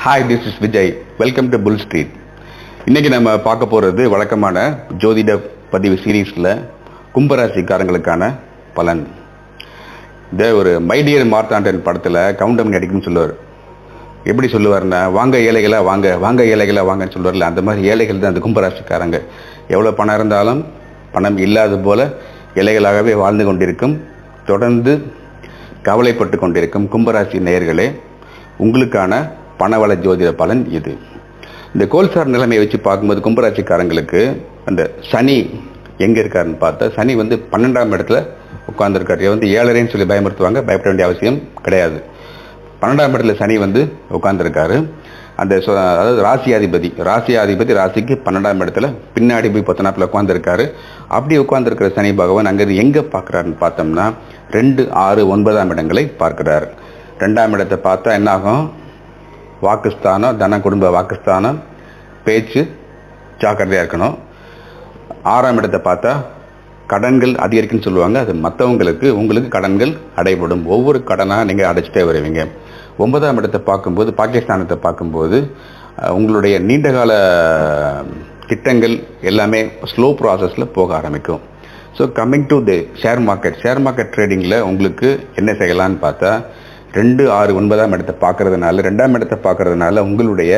hi this is Vijay welcome to full street இன்னைக்கு நம்ம பார்க்க போகிறது வழக்கமான ஜோதிட பதிவு சீரீஸில் கும்பராசிக்காரங்களுக்கான பலன் இந்த ஒரு மைடியர் மார்த்தாண்டன் படத்தில் கவுண்டம் நடிக்கும்னு சொல்லுவார் எப்படி சொல்லுவார்னா வாங்க ஏழைகளா வாங்க வாங்க ஏழைகளா வாங்கன்னு சொல்லுவார்ல அந்த மாதிரி ஏழைகள் தான் அந்த கும்பராசிக்காரங்க எவ்வளோ பணம் இருந்தாலும் பணம் இல்லாத போல ஏழைகளாகவே வாழ்ந்து கொண்டிருக்கும் தொடர்ந்து கவலைப்பட்டு கொண்டிருக்கும் கும்பராசி நேயர்களே உங்களுக்கான பணவள ஜோதிட பலன் இது இந்த கோல்சார் நிலைமையை வச்சு பார்க்கும்போது கும்பராசிக்காரங்களுக்கு அந்த சனி எங்கே இருக்காருன்னு பார்த்தா சனி வந்து பன்னெண்டாம் இடத்துல உட்கார்ந்துருக்காரு வந்து ஏழரைன்னு சொல்லி பயமுறுத்துவாங்க பயப்பட வேண்டிய அவசியம் கிடையாது பன்னெண்டாம் இடத்துல சனி வந்து உட்கார்ந்துருக்காரு அந்த சொ- அதாவது ராசியாதிபதி ராசியாதிபதி ராசிக்கு பன்னெண்டாம் இடத்துல பின்னாடி போய் பத்தனாப்பில் உட்காந்துருக்காரு அப்படி உட்கார்ந்துருக்கிற சனி பகவான் அங்கே எங்கே பார்க்குறாருன்னு பார்த்தோம்னா ரெண்டு ஆறு ஒன்பதாம் இடங்களை பார்க்கிறார் ரெண்டாம் இடத்தை பார்த்தா என்னாகும் வாக்குஸ்தானம் தன குடும்ப வாக்குஸ்தானம் பேச்சு ஜாக்கிரதையாக இருக்கணும் ஆறாம் இடத்தை பார்த்தா கடன்கள் அதிகரிக்குன்னு சொல்லுவாங்க அது மற்றவங்களுக்கு உங்களுக்கு கடன்கள் அடைபடும் ஒவ்வொரு கடனாக நீங்கள் அடைச்சிட்டே வருவீங்க ஒன்பதாம் இடத்தை பார்க்கும்போது பாகிஸ்தானத்தை பார்க்கும்போது அஹ், உங்களுடைய நீண்டகால திட்டங்கள் எல்லாமே ஸ்லோ ப்ராசஸில் போக ஆரம்பிக்கும் so coming to the share market share market ட்ரேடிங்கில் உங்களுக்கு என்ன செய்யலாம்னு பார்த்தா ரெண்டு ஆறு ஒன்பதாம் இடத்தை பார்க்கறதுனால ரெண்டாம் இடத்தை பார்க்கறதுனால உங்களுடைய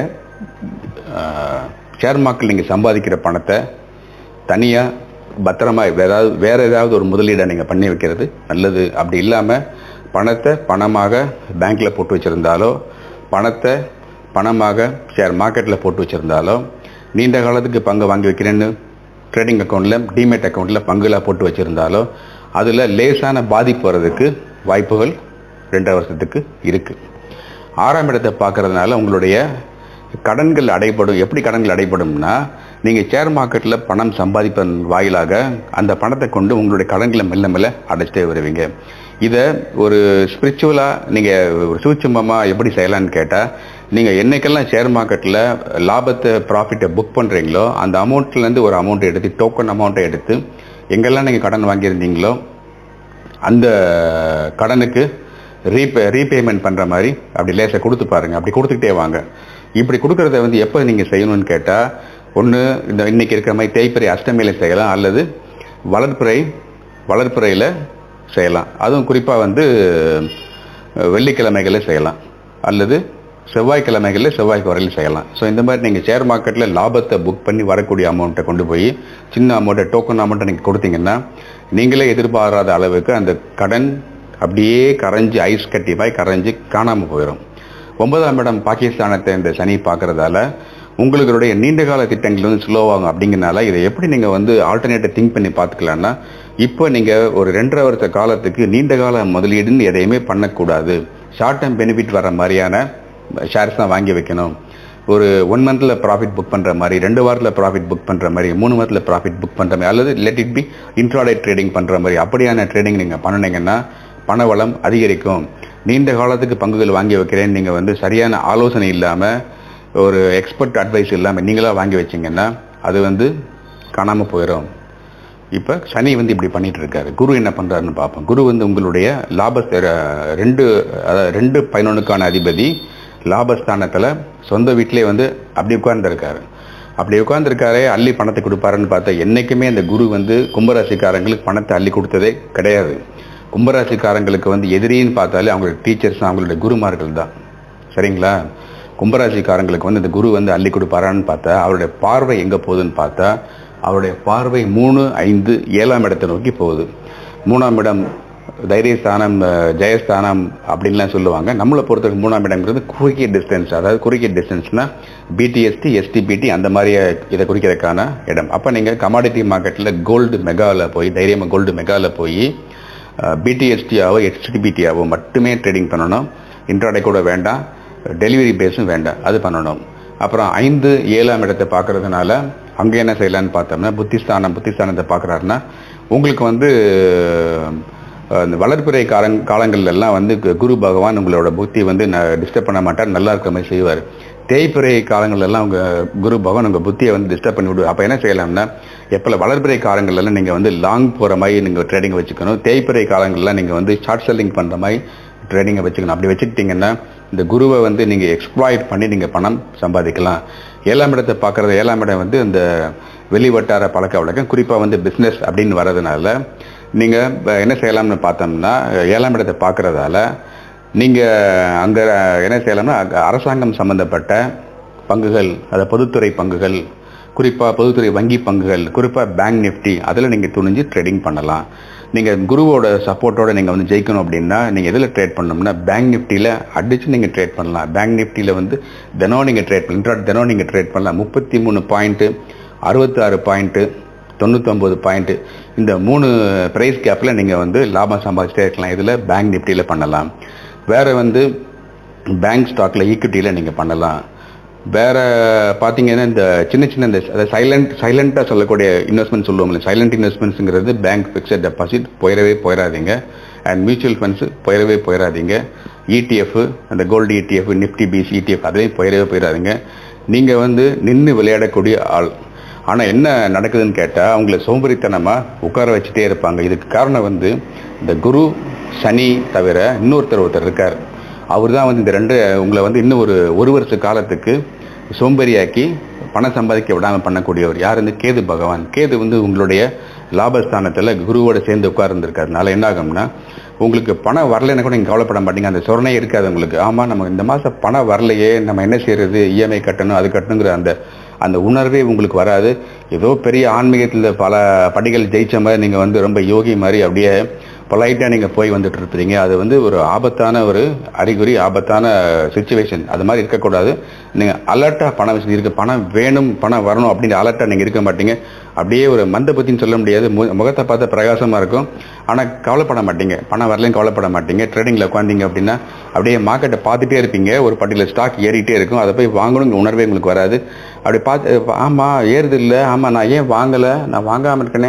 ஷேர் மார்க்கெட் நீங்கள் சம்பாதிக்கிற பணத்தை தனியாக பத்திரமா ஏதாவது வேற ஏதாவது ஒரு முதலீடை நீங்கள் பண்ணி வைக்கிறது நல்லது அப்படி இல்லாமல் பணத்தை பணமாக பேங்க்கில் போட்டு வச்சுருந்தாலோ பணத்தை பணமாக ஷேர் மார்க்கெட்டில் போட்டு வச்சுருந்தாலோ நீண்ட காலத்துக்கு பங்கு வாங்கி வைக்கிறேன்னு ட்ரேடிங் அக்கௌண்ட்டில் டிமேட் அக்கௌண்ட்டில் பங்குலாம் போட்டு வச்சுருந்தாலோ அதில் லேசான பாதிப்பு வர்றதுக்கு வாய்ப்புகள் ரெண்டரை வருஷத்துக்கு இருக்குது ஆறாம் இடத்தை பார்க்கறதுனால உங்களுடைய கடன்கள் அடைபடும் எப்படி கடன்கள் அடைபடும்னா நீங்கள் ஷேர் மார்க்கெட்டில் பணம் சம்பாதிப்பதன் வாயிலாக அந்த பணத்தை கொண்டு உங்களுடைய கடன்களை மெல்ல மெல்ல அடைச்சிட்டே வருவீங்க இதை ஒரு ஸ்பிரிச்சுவலாக நீங்கள் ஒரு சூட்சமமாக எப்படி செய்யலாம்னு கேட்டால் நீங்கள் என்னைக்கெல்லாம் ஷேர் மார்க்கெட்டில் லாபத்தை ப்ராஃபிட்டை புக் பண்ணுறீங்களோ அந்த அமௌண்ட்லேருந்து ஒரு அமௌண்ட் எடுத்து டோக்கன் அமௌண்ட்டை எடுத்து எங்கெல்லாம் நீங்கள் கடன் வாங்கியிருந்தீங்களோ அந்த கடனுக்கு ரீபே ரீபேமெண்ட் பண்ணுற மாதிரி அப்படி லேசாக கொடுத்து பாருங்க அப்படி கொடுத்துக்கிட்டே வாங்க இப்படி கொடுக்கறத வந்து எப்போ நீங்கள் செய்யணும்னு கேட்டால் ஒன்று இந்த இன்னைக்கு இருக்கிற மாதிரி தேய்பிறை அஷ்டமியில் செய்யலாம் அல்லது வளர்ப்பிறை வளர்ப்பிறையில் செய்யலாம் அதுவும் குறிப்பாக வந்து அஹ், வெள்ளிக்கிழமைகளில் செய்யலாம் அல்லது செவ்வாய்க்கிழமைகளில் செவ்வாய்க்கு வரையில் செய்யலாம் ஸோ இந்த மாதிரி நீங்கள் ஷேர் மார்க்கெட்டில் லாபத்தை புக் பண்ணி வரக்கூடிய அமௌண்ட்டை கொண்டு போய் சின்ன அமௌண்ட்டை டோக்கன் அமௌண்ட்டை நீங்கள் கொடுத்தீங்கன்னா நீங்களே எதிர்பாராத அளவுக்கு அந்த கடன் அப்படியே கரைஞ்சு ஐஸ் கட்டிப்பாய் கரைஞ்சு காணாமல் போயிடும் ஒன்பதாம் இடம் பாகிஸ்தானத்தை இந்த சனி பார்க்கறதால உங்களுடைய நீண்டகால திட்டங்கள் வந்து ஸ்லோவாகும் அப்படிங்கறனால இதை எப்படி நீங்கள் வந்து ஆல்டர்னேட்டிவ் திங்க் பண்ணி பார்த்துக்கலாம்னா இப்போ நீங்கள் ஒரு ரெண்டரை வருஷ காலத்துக்கு நீண்டகால முதலீடுன்னு எதையுமே பண்ணக்கூடாது ஷார்ட் டேர்ம் பெனிஃபிட் வர மாதிரியான ஷேர்ஸ் தான் வாங்கி வைக்கணும் ஒரு ஒன் மந்த்தில் ப்ராஃபிட் புக் பண்ணுற மாதிரி ரெண்டு வாரத்தில் ப்ராஃபிட் புக் பண்ணுற மாதிரி மூணு மாதத்தில் ப்ராஃபிட் புக் பண்ணுற மாதிரி அல்லது let it be intraday trading பண்ணுற மாதிரி அப்படியான ட்ரேடிங் நீங்கள் பண்ணினீங்கன்னா பணவளம் அதிகரிக்கும் நீண்ட காலத்துக்கு பங்குகள் வாங்கி வைக்கிறேன்னு நீங்கள் வந்து சரியான ஆலோசனை இல்லாமல் ஒரு எக்ஸ்பர்ட் அட்வைஸ் இல்லாமல் நீங்களாக வாங்கி வச்சீங்கன்னா அது வந்து காணாமல் போயிடும் இப்போ சனி வந்து இப்படி பண்ணிட்டு இருக்காரு குரு என்ன பண்றாருன்னு பார்ப்போம் குரு வந்து உங்களுடைய லாப ரெண்டு அதாவது ரெண்டு பதினொன்றுக்கான அதிபதி லாபஸ்தானத்தில் சொந்த வீட்டிலே வந்து அப்படி உட்கார்ந்துருக்காரு அப்படி உட்கார்ந்துருக்காரே அள்ளி பணத்தை கொடுப்பாருன்னு பார்த்தா என்றைக்குமே அந்த குரு வந்து கும்பராசிக்காரங்களுக்கு பணத்தை அள்ளி கொடுத்ததே கிடையாது கும்பராசிக்காரங்களுக்கு வந்து எதிரின்னு பார்த்தாலே அவங்களுடைய டீச்சர்ஸ் அவங்களுடைய குருமார்கள் தான் சரிங்களா கும்பராசிக்காரங்களுக்கு வந்து இந்த குரு வந்து அள்ளி கொடுப்பாரான்னு பார்த்தா அவருடைய பார்வை எங்கே போகுதுன்னு பார்த்தா அவருடைய பார்வை மூணு ஐந்து ஏழாம் இடத்தை நோக்கி போகுது மூணாம் இடம் தைரியஸ்தானம் அஹ், ஜெயஸ்தானம் அப்படின்லாம் சொல்லுவாங்க நம்மளை பொறுத்தவரைக்கும் மூணாம் இடம்ங்கிறது குறுகிய டிஸ்டன்ஸ் அதாவது குறுகிய டிஸ்டன்ஸ்னா பிடிஎஸ்டி எஸ்டிபிடி அந்த மாதிரி இதை குறிக்கிறதுக்கான இடம் அப்போ நீங்கள் கமாடிட்டி மார்க்கெட்டில் கோல்டு மெகாவில் போய் தைரியமாக கோல்டு மெகாவில் போய் பிடிஎஸ்டியாவோ எஸ்டிபிடியாவோ மட்டுமே ட்ரேடிங் பண்ணணும் இன்ட்ராடே கூட வேண்டாம் டெலிவரி பேஸும் வேண்டாம் அது பண்ணணும் அப்புறம் ஐந்து ஏழாம் இடத்தை பார்க்கறதுனால அங்கே என்ன செய்யலாம்னு பார்த்தோம்னா புத்திஸ்தானம் புத்திஸ்தானத்தை பார்க்குறாருன்னா உங்களுக்கு வந்து அஹ், இந்த வளர்ப்பிறை காலங் காலங்கள்ல எல்லாம் வந்து கு- குரு பகவான் உங்களோட புத்தி வந்து டிஸ்டர்ப் பண்ண மாட்டார் நல்லா இருக்கிற மாதிரி செய்வார் தேய்பிறை காலங்கள்ல எல்லாம் உங்க குரு பகவான் உங்க புத்தியை வந்து டிஸ்டர்ப் பண்ணி விடுவார் அப்போ என்ன செய்யலாம்னா எப்போ வளர்பிறை காலங்கள்ல எல்லாம் நீங்கள் வந்து லாங் போகிற மாதிரி நீங்கள் ட்ரேடிங் வச்சுக்கணும் தேய்பிறை காலங்கள்ல நீங்கள் வந்து ஷார்ட் செல்லிங் பண்ணுற மாதிரி ட்ரேடிங்கை வச்சுக்கணும் அப்படி வச்சுக்கிட்டிங்கன்னா இந்த குருவை வந்து நீங்கள் எக்ஸ்ப்ளாய்ட் பண்ணி நீங்கள் பணம் சம்பாதிக்கலாம் ஏழாம் இடத்தை பார்க்குறது ஏழாம் இடம் வந்து இந்த வெளி வட்டார பழக்க வழக்கம் குறிப்பாக வந்து பிஸ்னஸ் அப்படின்னு வர்றதுனால நீங்கள் என்ன செய்யலாம்னு பார்த்தோம்னா ஏழாம் இடத்தை பார்க்குறதால நீங்கள் அங்கே என்ன செய்யலாம்னா அங்க அரசாங்கம் சம்மந்தப்பட்ட பங்குகள் அதை பொதுத்துறை பங்குகள் குறிப்பாக பொதுத்துறை வங்கி பங்குகள் குறிப்பாக பேங்க் நிஃப்டி அதில் நீங்கள் துணிஞ்சு ட்ரேடிங் பண்ணலாம் நீங்கள் குருவோட சப்போர்ட்டோட நீங்கள் வந்து ஜெயிக்கணும் அப்படின்னா நீங்கள் எதில் ட்ரேட் பண்ணணும்னா பேங்க் நிஃப்டியில் அடித்து நீங்கள் ட்ரேட் பண்ணலாம் பேங்க் நிஃப்டியில் வந்து தினம் நீங்கள் ட்ரேட் பண்ணலாம் இன்ட்ராட் தினம் நீங்கள் ட்ரேட் பண்ணலாம் முப்பத்தி மூணு பாயிண்ட்டு அறுபத்தாறு பாயிண்ட்டு தொண்ணூத்தொம்பது பாயிண்ட்டு இந்த மூணு ப்ரைஸ் கேப்பில் நீங்கள் வந்து லாபம் சம்பாதிச்சிட்டே இருக்கலாம் இதில் பேங்க் நிஃப்டியில் பண்ணலாம் வேறு வந்து பேங்க் ஸ்டாக்கில் ஈக்விட்டியில் நீங்கள் பண்ணலாம் வேற பார்த்தீங்கன்னா இந்த சின்ன சின்ன இந்த சைலண்ட் சைலண்ட்டாக சொல்லக்கூடிய இன்வெஸ்ட்மெண்ட் சொல்லுவோம்ல சைலண்ட் இன்வெஸ்ட்மெண்ட்ஸுங்கிறது பேங்க் ஃபிக்ஸட் டெபாசிட் போயிடவே போயிடாதீங்க அண்ட் மியூச்சுவல் ஃபண்ட்ஸ் போயிடவே போயிடாதீங்க இடிஎஃப் அந்த gold ETF Nifty BeES ETF அதையும் போயிடவே போயிடாதீங்க நீங்கள் வந்து நின்று விளையாடக்கூடிய ஆள் ஆனால் என்ன நடக்குதுன்னு கேட்டால் அவங்கள சோம்பேறித்தனமாக உட்கார வச்சுட்டே இருப்பாங்க இதுக்கு காரணம் வந்து இந்த குரு சனி தவிர இன்னொருத்தர் ஒருத்தர் இருக்கார் அவர் தான் வந்து இந்த ரெண்டு உங்களை வந்து இன்னும் ஒரு ஒரு வருஷ காலத்துக்கு சோம்பேறியாக்கி பணம் சம்பாதிக்க விடாமல் பண்ணக்கூடியவர் யார் வந்து கேது பகவான் கேது வந்து உங்களுடைய லாபஸ்தானத்தில் குருவோட சேர்ந்து உட்கார்ந்துருக்கிறதுனால என்ன ஆகும்னா உங்களுக்கு பணம் வரலைன்னா கூட நீங்கள் கவலைப்பட மாட்டீங்க அந்த சொரணே இருக்காது உங்களுக்கு ஆமாம் நம்ம இந்த மாதம் பணம் வரலையே நம்ம என்ன செய்யறது இஎம்ஐ கட்டணும் அது கட்டணுங்கிற அந்த அந்த உணர்வே உங்களுக்கு வராது ஏதோ பெரிய ஆன்மீகத்தில் பல படிகள் ஜெயிச்ச மாதிரி நீங்கள் வந்து ரொம்ப யோகி மாதிரி அப்படியே பொலைட்டாக நீங்கள் போய் வந்துட்டு இருப்பீங்க அது வந்து ஒரு ஆபத்தான ஒரு அறிகுறி ஆபத்தான சுச்சுவேஷன் அது மாதிரி இருக்கக்கூடாது நீங்கள் அலர்ட்டாக பணம் வச்சு இருக்க பணம் வேணும் பணம் வரணும் அப்படின்ற அலர்ட்டாக நீங்கள் இருக்க மாட்டீங்க அப்படியே ஒரு மந்த பத்தின்னு சொல்ல முடியாது மு- முகத்தை பார்த்தா பிரகாசமாக இருக்கும் ஆனால் கவலைப்பட மாட்டீங்க பணம் வரலையும் கவலைப்பட மாட்டீங்க ட்ரேடிங்கில் உட்காந்தீங்க அப்படின்னா அப்படியே மார்க்கெட்டை பார்த்துட்டே இருப்பீங்க ஒரு பட்டியல ஸ்டாக் ஏறிட்டே இருக்கும் அதை போய் வாங்கணுங்கிற உணர்வே உங்களுக்கு வராது அப்படி பார்த்து ஆமாம் ஏறுது இல்லை ஆமாம் நான் ஏன் வாங்கலை நான் வாங்காமல் இருக்கேனே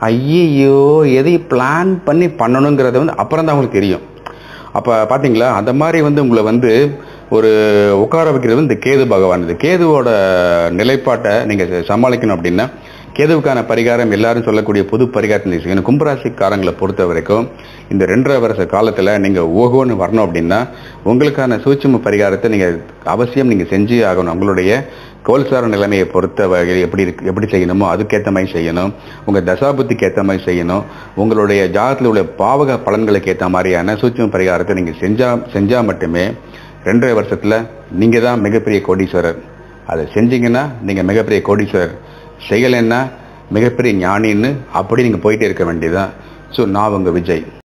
ஐயையோ எதையும் பிளான் பண்ணி பண்ணணுங்கிறத வந்து அப்புறம் தான் உங்களுக்கு தெரியும் அப்போ பார்த்தீங்களா அந்த மாதிரி வந்து உங்களை வந்து ஒரு உட்கார வைக்கிறது வந்து இந்த கேது பகவான் இந்த கேதுவோட நிலைப்பாட்டை நீங்கள் சமாளிக்கணும் அப்படின்னா கேதுவுக்கான பரிகாரம் எல்லாரும் சொல்லக்கூடிய பொது பரிகாரத்தை நீங்க செய்யணும் கும்பராசிக்காரங்களை பொறுத்த வரைக்கும் இந்த ரெண்டரை வருஷ காலத்தில் நீங்கள் ஓகோன்னு வரணும் அப்படின்னா உங்களுக்கான சூட்சும பரிகாரத்தை நீங்கள் அவசியம் நீங்கள் செஞ்சு ஆகணும் உங்களுடைய கோல்சார நிலைமையை பொறுத்த வகையில் எப்படி இருக்கு எப்படி செய்யணுமோ அதுக்கேற்ற மாதிரி செய்யணும் உங்கள் தசாபுத்திக்கு ஏற்ற மாதிரி செய்யணும் உங்களுடைய ஜாதகத்தில் உள்ள பாவக பலன்களுக்கு ஏற்ற மாதிரியான சூட்சும பரிகாரத்தை நீங்கள் செஞ்சா செஞ்சால் மட்டுமே ரெண்டரை வருஷத்தில் நீங்கள் தான் மிகப்பெரிய கோடீஸ்வரர் அதை செஞ்சீங்கன்னா நீங்கள் மிகப்பெரிய கோடீஸ்வரர் செய்யலைன்னா மிகப்பெரிய ஞானின்னு அப்படி நீங்கள் போயிட்டே இருக்க வேண்டியதுதான் ஸோ நான் உங்கள் விஜய்